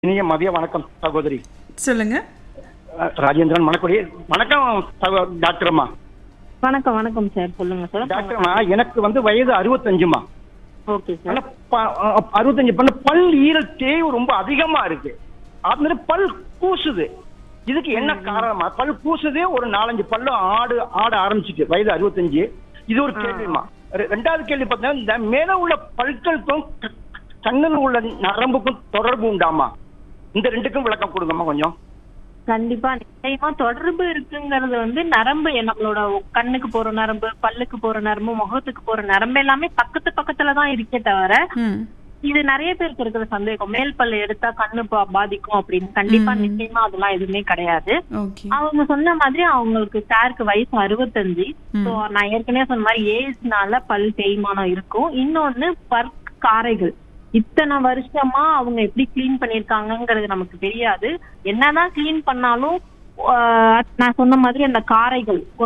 இனிய மதிய வணக்கம் சகோதரி சொல்லுங்க அஹ், ராஜேந்திரன் மணக்குடி வணக்கம் சகோ- டாக்டர் அம்மா வணக்கம் வணக்கம் சார் சொல்லுங்க சார் டாக்டர் அம்மா எனக்கு வந்து வயது அறுபத்தஞ்சுமா ஓகே சார் ஆனா ப- அஹ், அறுபத்தஞ்சு பண்ண பல் ஈரல் தேய்வு ரொம்ப அதிகமா இருக்கு அது மாதிரி பல் கூசுது இதுக்கு என்ன காரணமா பல் கூசுதே ஒரு நாலஞ்சு பல்லு ஆடு ஆட ஆரம்பிச்சிட்டு வயது அறுபத்தஞ்சு இது ஒரு கேள்விமா ரெ- ரெண்டாவது கேள்வி பார்த்தீங்கன்னா இந்த மேல உள்ள பல்களுக்கும் க- கண்ணில் உள்ள நரம்புக்கும் தொடர்பு உண்டாமா இந்த ரெண்டுக்கும் விளக்கம் கொடுங்கம்மா கொஞ்சம் கண்டிப்பா நிச்சயமா தொடர்பு இருக்குங்கிறது வந்து நரம்பு நம்மளோட கண்ணுக்கு போற நரம்பு பல்லுக்கு போற நரம்பு முகத்துக்கு போற நரம்பு எல்லாமே பக்கத்து பக்கத்துல தான் இருக்கே தவிர ம் இது நிறைய பேருக்கு இருக்கிற சந்தேகம் மேல் பல்லு எடுத்தா கண்ணு பா- பாதிக்கும் அப்படின்னு கண்டிப்பா ம். நிச்சயமா அதெல்லாம் எதுவுமே கிடையாது ஓகே அவங்க சொன்ன மாதிரி அவங்களுக்கு சாருக்கு வயசு அறுபத்தஞ்சு ம். சோ நான் ஏற்கனவே சொன்ன மாதிரி ஏஜ்னால பல் தேய்மானம் இருக்கும் இன்னொன்னு பற்க் காரைகள் இத்தனை வருஷமா அவங்க எப்படி க்ளீன் பண்ணிருக்காங்கங்கிறது நமக்கு தெரியாது என்னதான் க்ளீன் பண்ணாலும் ஆஹ் நான் சொன்ன மாதிரி அந்த காரைகள்